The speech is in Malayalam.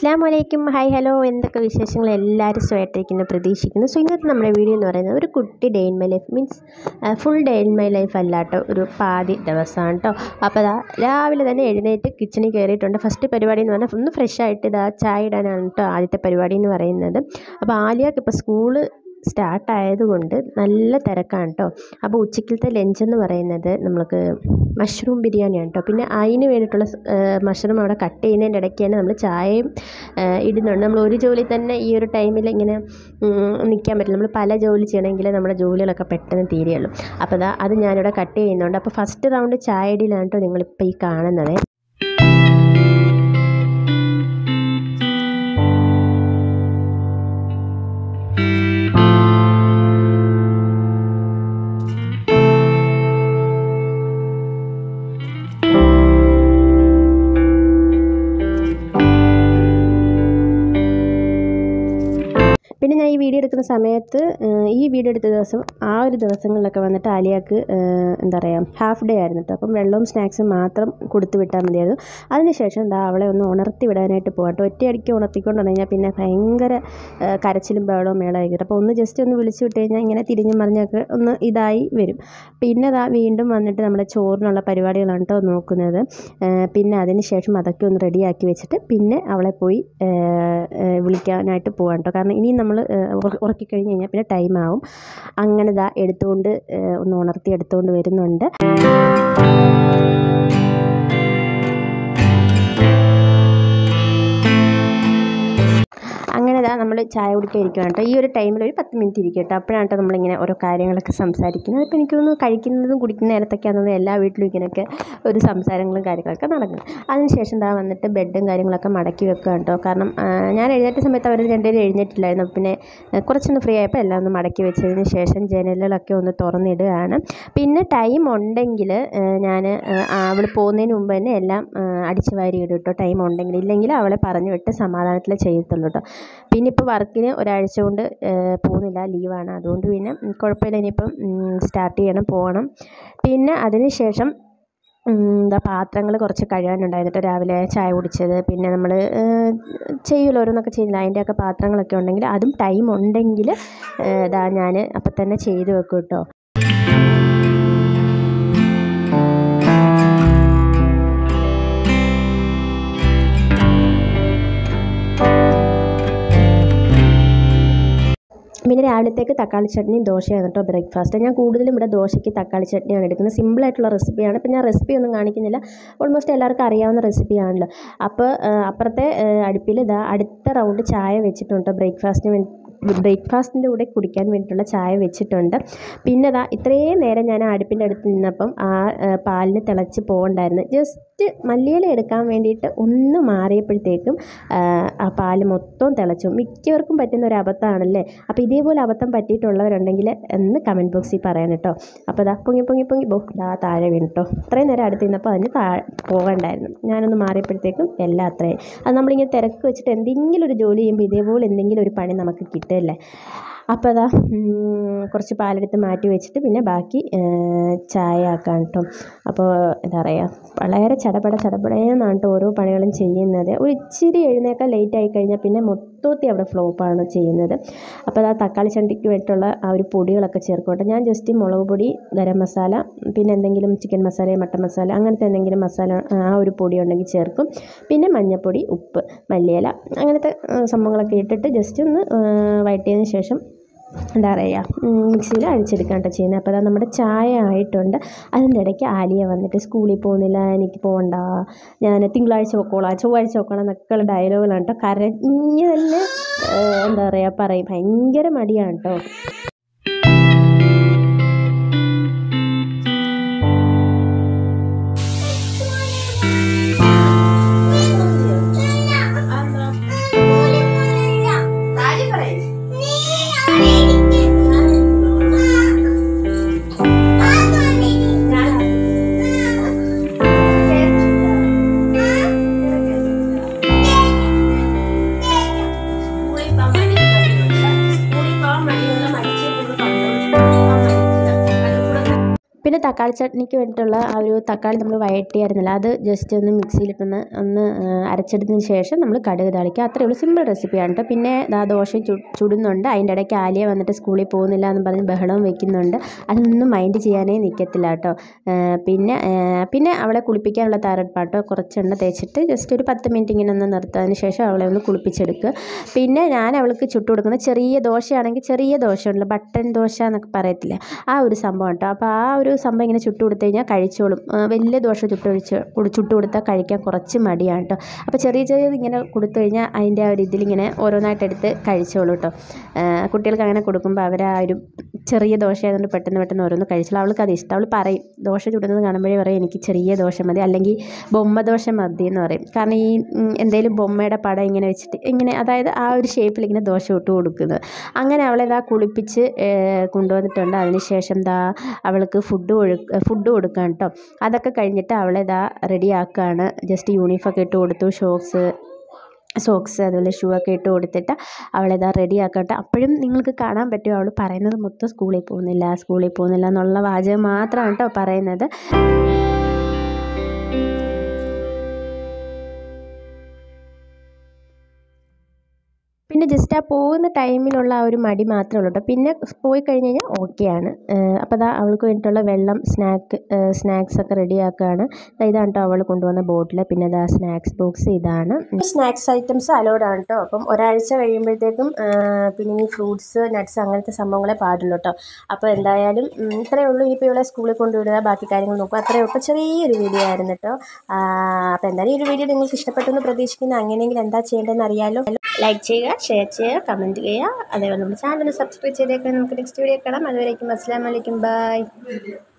അസ്സാം വലൈക്കും ഹായ് ഹലോ എന്തൊക്കെ വിശേഷങ്ങൾ എല്ലാവരും സുഖമായിട്ടിരിക്കുന്നു പ്രതീക്ഷിക്കുന്നു സോ ഇന്നത്തെ നമ്മുടെ വീഡിയോ എന്ന് പറയുന്നത് ഒരു കുട്ടി day in my life means full day in my life അല്ല കേട്ടോ ഒരു പാതി ദിവസമാണ് കേട്ടോ അപ്പോൾ അതാ രാവിലെ തന്നെ എഴുന്നേറ്റ് കിച്ചണിൽ കയറിയിട്ടുണ്ട് ഫസ്റ്റ് പരിപാടി എന്ന് പറഞ്ഞാൽ ഒന്ന് ഫ്രഷ് ആയിട്ട് ഇതാ ചായ ഇടാനാണ് കേട്ടോ ആദ്യത്തെ പരിപാടി എന്ന് പറയുന്നത് അപ്പോൾ ആലിയാക്ക് ഇപ്പോൾ സ്കൂള് സ്റ്റാർട്ട് ആയതുകൊണ്ട് നല്ല തിരക്കാണ് കേട്ടോ അപ്പോൾ ഉച്ചക്കലത്തെ ലഞ്ച് എന്ന് പറയുന്നത് നമ്മൾക്ക് മഷ്റൂം ബിരിയാണിയാണ് കേട്ടോ പിന്നെ അതിന് വേണ്ടിയിട്ടുള്ള മഷ്റൂം അവിടെ കട്ട് ചെയ്യുന്നതിൻ്റെ ഇടയ്ക്ക് തന്നെ നമ്മൾ ചായയും ആ, ഇടുന്നുണ്ട് നമ്മൾ ഒരു ജോലി തന്നെ ഈ ഒരു ടൈമിൽ ഇങ്ങനെ ഉം, നിൽക്കാൻ പറ്റില്ല നമ്മൾ പല ജോലി ചെയ്യണമെങ്കിൽ നമ്മുടെ ജോലികളൊക്കെ പെട്ടെന്ന് തീരുകയുള്ളൂ അപ്പോൾ അതാ അത് ഞാനിവിടെ കട്ട് ചെയ്യുന്നുണ്ട് അപ്പോൾ ഫസ്റ്റ് റൗണ്ട് ചായ ഇടയിലാണ് കേട്ടോ നിങ്ങളിപ്പോൾ ഈ കാണുന്നത് പിന്നെ ഞാൻ ഈ വീഡിയോ എടുക്കുന്ന സമയത്ത് ഏഹ്, ഈ വീഡിയോ എടുത്ത ദിവസം ആ ഒരു ദിവസങ്ങളിലൊക്കെ വന്നിട്ട് ആലിയാക്ക് ഏഹ്, എന്താ പറയുക ഹാഫ് ഡേ ആയിരുന്നു കേട്ടോ അപ്പം വെള്ളവും സ്നാക്സും മാത്രം കൊടുത്തു വിട്ടാൽ മതിയായിരുന്നു അതിനുശേഷം എന്താ അവളെ ഒന്ന് ഉണർത്തി വിടാനായിട്ട് പോകാം കേട്ടോ ഒറ്റയടിക്ക് ഉണർത്തിക്കൊണ്ട് വന്നു കഴിഞ്ഞാൽ പിന്നെ ഭയങ്കര ഏഹ്, കരച്ചിലും ബഹളവും മേളമായിരിക്കും അപ്പോൾ ഒന്ന് ജസ്റ്റ് ഒന്ന് വിളിച്ചു വിട്ട് കഴിഞ്ഞാൽ ഇങ്ങനെ തിരിഞ്ഞും മറിഞ്ഞൊക്കെ ഒന്ന് ഇതായി വരും പിന്നെ അതാ വീണ്ടും വന്നിട്ട് നമ്മുടെ ചോറിനുള്ള പരിപാടികളാണ് കേട്ടോ നോക്കുന്നത് ഏഹ്, പിന്നെ അതിന് ശേഷം അതൊക്കെ ഒന്ന് റെഡിയാക്കി വെച്ചിട്ട് പിന്നെ അവളെ പോയി ഏഹ്, ഏഹ്, വിളിക്കാനായിട്ട് പോകാം കേട്ടോ കാരണം ഇനി നമ്മൾ ഉറക്കി കഴിഞ്ഞ് കഴിഞ്ഞാൽ പിന്നെ ടൈം ആവും അങ്ങനെ ഇതാ എടുത്തുകൊണ്ട് ഏഹ്, ഒന്ന് ഉണർത്തി എടുത്തുകൊണ്ട് വരുന്നുണ്ട് അങ്ങനെ ഇതാ നമ്മൾ ചായ കുടിക്കാൻ ഇരിക്കുകയാണ് കേട്ടോ ഈ ഒരു ടൈമിൽ ഒരു പത്ത് മിനിറ്റ് ഇരിക്കും കേട്ടോ അപ്പോഴാണ് കേട്ടോ നമ്മളിങ്ങനെ ഓരോ കാര്യങ്ങളൊക്കെ സംസാരിക്കുന്നത് അപ്പോൾ എനിക്ക് തോന്നുന്നു കഴിക്കുന്നതും കുടിക്കുന്ന നേരത്തൊക്കെയാണെന്ന് തോന്നുന്നു എല്ലാ വീട്ടിലും ഇങ്ങനെയൊക്കെ ഒരു സംസാരങ്ങളും കാര്യങ്ങളൊക്കെ നടക്കുന്നത് അതിനുശേഷം ഇതാ വന്നിട്ട് ബെഡും കാര്യങ്ങളൊക്കെ മടക്കി വെക്കുക കേട്ടോ കാരണം ആ, ഞാൻ എഴുന്നേറ്റ സമയത്ത് അവർ രണ്ടുപേരും എഴുന്നേറ്റില്ലായിരുന്നു അപ്പോൾ പിന്നെ ആ, കുറച്ചൊന്ന് ഫ്രീ ആയപ്പോൾ എല്ലാം ഒന്ന് മടക്കി വെച്ചതിന് ശേഷം ജനലുകളൊക്കെ ഒന്ന് തുറന്നിടുകയാണ് പിന്നെ ടൈം ഉണ്ടെങ്കിൽ ഞാൻ അവൾ പോകുന്നതിന് മുമ്പ് തന്നെ എല്ലാം ആ, അടിച്ച് വാരി ഇടും കേട്ടോ ടൈം ഉണ്ടെങ്കിൽ ഇല്ലെങ്കിൽ അവളെ പറഞ്ഞു വിട്ട് സമാധാനത്തിൽ ചെയ്യത്തുള്ളൂ കേട്ടോ പിന്നെ ഇപ്പോൾ വർക്കിന് ഒരാഴ്ച കൊണ്ട് ഏഹ്, പോകുന്നില്ല ലീവാണ് അതുകൊണ്ട് പിന്നെ ഉം, കുഴപ്പമില്ല ഇനിയിപ്പം സ്റ്റാർട്ട് ചെയ്യണം പോകണം പിന്നെ അതിന് ശേഷം ഉം, എന്താ പാത്രങ്ങൾ കുറച്ച് കഴുകാനുണ്ടായിരുന്നു കേട്ടോ രാവിലെ ചായ കുടിച്ചത് പിന്നെ നമ്മൾ ചെയ്യുമല്ലോ ഓരോന്നൊക്കെ ചെയ്യുന്നില്ല അതിൻ്റെയൊക്കെ പാത്രങ്ങളൊക്കെ ഉണ്ടെങ്കിൽ അതും ടൈം ഉണ്ടെങ്കിൽ ഇതാ ഞാൻ അപ്പം തന്നെ ചെയ്ത് വെക്കും കേട്ടോ പിന്നെ രാവിലത്തേക്ക് തക്കാളി ചട്നിയും ദോശയാണ് കേട്ടോ ബ്രേക്ക്ഫാസ്റ്റ് ഞാൻ കൂടുതലും ഇവിടെ ദോശയ്ക്ക് തക്കാളി ചട്നിയാണ് എടുക്കുന്നത് സിമ്പിളായിട്ടുള്ള റെസിപ്പിയാണ് ഇപ്പം ഞാൻ റെസിപ്പി ഒന്നും കാണിക്കുന്നില്ല ഓൾമോസ്റ്റ് എല്ലാവർക്കും അറിയാവുന്ന റെസിപ്പിയാണല്ലോ അപ്പോൾ അപ്പുറത്തെ അടുപ്പിൽ ഇതാ അടുത്ത റൗണ്ട് ചായ വെച്ചിട്ടുണ്ട് ബ്രേക്ക്ഫാസ്റ്റിന് വേണ്ടി ബ്രേക്ക്ഫാസ്റ്റിൻ്റെ കൂടെ കുടിക്കാൻ വേണ്ടിയിട്ടുള്ള ചായ വെച്ചിട്ടുണ്ട് പിന്നെ അതാ ഇത്രയും നേരം ഞാൻ ആ അടുപ്പിൻ്റെ അടുത്ത് നിന്നപ്പം ആ ആ, പാലിന് തിളച്ച് പോകണ്ടായിരുന്നു ജസ്റ്റ് മല്ലിയില എടുക്കാൻ വേണ്ടിയിട്ട് ഒന്ന് മാറിയപ്പോഴത്തേക്കും ആ, ആ പാല് മൊത്തം തിളച്ചു മിക്കവർക്കും പറ്റുന്ന ഒരു അബദ്ധമാണല്ലേ അപ്പോൾ ഇതേപോലെ അബദ്ധം പറ്റിയിട്ടുള്ളവരുണ്ടെങ്കിൽ എന്ന് കമൻറ്റ് ബോക്സിൽ പറയാൻ കേട്ടോ അപ്പോൾ ഇതാ പൊങ്ങി പൊങ്ങി പൊങ്ങി ബോ ദാ താഴെ വീണു കേട്ടോ ഇത്രയും നേരം അടുത്ത് നിന്നപ്പോൾ അതിന് താ പോകണ്ടായിരുന്നു ഞാനൊന്ന് മാറിയപ്പോഴത്തേക്കും എല്ലാം അത്രയും അത് നമ്മളിങ്ങനെ തിരക്ക് വെച്ചിട്ട് എന്തെങ്കിലും ഒരു ജോലി ചെയ്യുമ്പോൾ ഇതേപോലെ എന്തെങ്കിലും ഒരു പണി നമുക്ക് കിട്ടുമല്ലേ അപ്പോൾ അതാ ഉം, കുറച്ച് പാലെടുത്ത് മാറ്റി വെച്ചിട്ട് പിന്നെ ബാക്കി ഏഹ്, ചായ ആക്കാം കേട്ടോ അപ്പോൾ എന്താ പറയുക വളരെ ചടപട ചടപടയെന്നാണ് കേട്ടോ ഓരോ പണികളും ചെയ്യുന്നത് ഒരു ഇച്ചിരി എഴുന്നേക്കാൻ ലേറ്റ് ആയി കഴിഞ്ഞാൽ പിന്നെ മൊത്തത്തിൽ അവിടെ ഫ്ലോപ്പാണ് ചെയ്യുന്നത് അപ്പോൾ ആ തക്കാളി ചണ്ടിക്ക് വേണ്ടിയിട്ടുള്ള ആ ഒരു പൊടികളൊക്കെ ചേർക്കട്ടെ ഞാൻ ജസ്റ്റ് മുളക് പൊടി ഗരം മസാല പിന്നെ എന്തെങ്കിലും ചിക്കൻ മസാല മട്ടൻ മസാല അങ്ങനത്തെ എന്തെങ്കിലും മസാല ആ ഒരു പൊടി ഉണ്ടെങ്കിൽ ചേർക്കും പിന്നെ മഞ്ഞൾപ്പൊടി ഉപ്പ് മല്ലിയില അങ്ങനത്തെ ആ, സംഭവങ്ങളൊക്കെ ഇട്ടിട്ട് ജസ്റ്റ് ഒന്ന് ആ, വഴറ്റിയതിന് ശേഷം എന്താ പറയുക മിക്സിയിൽ അടിച്ചെടുക്കാൻ കേട്ടോ ചെയ്യുന്നത് അപ്പോൾ അതാ നമ്മുടെ ചായ ആയിട്ടുണ്ട് അതിൻ്റെ ഇടയ്ക്ക് ആലിയ വന്നിട്ട് സ്കൂളിൽ പോകുന്നില്ല എനിക്ക് പോകണ്ട ഞാൻ തിങ്കളാഴ്ച പൊക്കോളാം ചൊവ്വാഴ്ച പൊക്കോളാം എന്നൊക്കെയുള്ള ഡയലോഗുകളാണ് കേട്ടോ കരഞ്ഞ് തന്നെ ഏഹ്, എന്താ പറയുക പറയും ഭയങ്കര മടിയാണ് കേട്ടോ സ്കൂളിൽ പോകാൻ മടിയുള്ള മടിയുള്ള പിന്നെ തക്കാളി ചട്നിക്ക് വേണ്ടിയിട്ടുള്ള ആ ഒരു തക്കാളി നമ്മൾ വഴറ്റിയായിരുന്നല്ലോ അത് ജസ്റ്റ് ഒന്ന് മിക്സിയിലിട്ടൊന്ന് ഒന്ന് ആ, അരച്ചെടുത്തതിന് ശേഷം നമ്മൾ കടുക് താളിക്കുക അത്രയേ ഉള്ളൂ സിമ്പിൾ റെസിപ്പിയാണ് കേട്ടോ പിന്നെ ദാ ദോശ ചു ചുടുന്നുണ്ട് അതിൻ്റെ ഇടയ്ക്ക് ആലിയ വന്നിട്ട് സ്കൂളിൽ പോകുന്നില്ല എന്ന് പറഞ്ഞ് ബഹളവും വെക്കുന്നുണ്ട് അതൊന്നും മൈൻഡ് ചെയ്യാനേ നിൽക്കത്തില്ല കേട്ടോ ആ, പിന്നെ ആ, പിന്നെ അവളെ കുളിപ്പിക്കാനുള്ള തയ്യാറെടുപ്പാട്ടോ കുറച്ച് എണ്ണ തേച്ചിട്ട് ജസ്റ്റ് ഒരു പത്ത് മിനിറ്റ് ഇങ്ങനെ ഒന്ന് നിർത്തതിന് ശേഷം അവളെ ഒന്ന് കുളിപ്പിച്ചെടുക്കുക പിന്നെ ഞാൻ അവൾക്ക് ചുട്ടു കൊടുക്കുന്ന ചെറിയ ദോശയാണെങ്കിൽ ചെറിയ ദോശ ഉണ്ടല്ലോ ബട്ടൺ ദോശ എന്നൊക്കെ പറയത്തില്ലേ ആ ഒരു സംഭവം കേട്ടോ അപ്പോൾ ആ ഒരു സംഭവം ഇങ്ങനെ ചുട്ടു കൊടുത്തു കഴിഞ്ഞാൽ കഴിച്ചോളും ആ, വലിയ ദോശ ചുട്ടൊഴിച്ച് ചുട്ടു കൊടുത്താൽ കഴിക്കാൻ കുറച്ച് മടിയാണ് കേട്ടോ അപ്പോൾ ചെറിയ ചെറിയത് ഇങ്ങനെ കൊടുത്തു കഴിഞ്ഞാൽ അതിൻ്റെ ആ ഒരു ഇതിലിങ്ങനെ ഓരോന്നായിട്ട് എടുത്ത് കഴിച്ചോളൂ കേട്ടോ ആ, കുട്ടികൾക്ക് അങ്ങനെ കൊടുക്കുമ്പോൾ അവർ ആ ഒരു ചെറിയ ദോശ ആയതുകൊണ്ട് പെട്ടെന്ന് പെട്ടെന്ന് ഓരോന്ന് കഴിച്ചോളൂ അവൾക്ക് അത് ഇഷ്ടം അവൾ പറയും ദോശ ചുടുന്നത് കാണുമ്പോഴേ പറയും എനിക്ക് ചെറിയ ദോശ മതി അല്ലെങ്കിൽ ബൊമ്മ ദോശ മതി എന്ന് പറയും കാരണം ഈ ഉം, എന്തെങ്കിലും ബൊമ്മയുടെ പടം ഇങ്ങനെ വെച്ചിട്ട് ഇങ്ങനെ അതായത് ആ ഒരു ഷേപ്പിൽ ഇങ്ങനെ ദോശ ഇട്ട് കൊടുക്കുന്നത് അങ്ങനെ അവളെ ഇതാ കുളിപ്പിച്ച് ഏഹ്, കൊണ്ടുവന്നിട്ടുണ്ട് അതിനുശേഷം ദാ അവൾക്ക് ഫുഡ് ഫുഡ് കൊടുക്കാൻ കേട്ടോ അതൊക്കെ കഴിഞ്ഞിട്ട് അവളെ ഇതാ റെഡി ആക്കുകയാണ് ജസ്റ്റ് യൂണിഫോമൊക്കെ ഇട്ട് കൊടുത്തു ഷോക്സ് സോക്സ് അതുപോലെ ഷൂ ഒക്കെ ഇട്ട് കൊടുത്തിട്ട് അവളിതാ റെഡി ആക്കട്ടെ അപ്പോഴും നിങ്ങൾക്ക് കാണാൻ പറ്റും അവൾ പറയുന്നത് മൊത്തം സ്കൂളിൽ പോകുന്നില്ല സ്കൂളിൽ പോകുന്നില്ല എന്നുള്ള വാചകം മാത്രമാണ് കേട്ടോ പറയുന്നത് പിന്നെ ജസ്റ്റ് ആ പോകുന്ന ടൈമിലുള്ള ആ ഒരു മടി മാത്രമേ ഉള്ളൂ കേട്ടോ പിന്നെ പോയി കഴിഞ്ഞ് കഴിഞ്ഞാൽ ഓക്കെയാണ് അപ്പോൾ അതാ അവൾക്ക് വേണ്ടിയിട്ടുള്ള വെള്ളം സ്നാക്ക് സ്നാക്സ് ഒക്കെ റെഡിയാക്കുകയാണ് ഇതാണ് കേട്ടോ അവൾ കൊണ്ടുവന്ന ബോട്ടിൽ പിന്നെ അതാ സ്നാക്സ് ബോക്സ് ഇതാണ് സ്നാക്സ് ഐറ്റംസ് അലോഡ് ആണ് കേട്ടോ അപ്പം ഒരാഴ്ച കഴിയുമ്പോഴത്തേക്കും ആ, പിന്നെ ഈ ഫ്രൂട്ട്സ് നട്ട്സ് അങ്ങനത്തെ സംഭവങ്ങളെ പാടുള്ളൂ കേട്ടോ അപ്പോൾ എന്തായാലും ഉം, ഇത്രയേ ഉള്ളൂ ഇനിയിപ്പോൾ ഇവളെ സ്കൂളിൽ കൊണ്ടുവിടുക ബാക്കി കാര്യങ്ങൾ നോക്കുക അത്രയേ ഉള്ളൂ ചെറിയൊരു വീഡിയോ ആയിരുന്നു കേട്ടോ അപ്പോൾ എന്തായാലും ഈ ഒരു വീഡിയോ നിങ്ങൾക്ക് ഇഷ്ടപ്പെട്ടെന്ന് പ്രതീക്ഷിക്കുന്നു അങ്ങനെയെങ്കിൽ എന്താ ചെയ്യേണ്ടതെന്ന് അറിയാലോ ലൈക്ക് ചെയ്യുക ഷെയർ ചെയ്യുക കമൻറ്റ് ചെയ്യുക അതേപോലെ നമ്മുടെ ചാനൽ സബ്സ്ക്രൈബ് ചെയ്തേക്കാൻ നമുക്ക് നെക്സ്റ്റ് വീഡിയോ കാണാം അതുവരേക്കും അസ്സാം വലൈക്കും ബൈ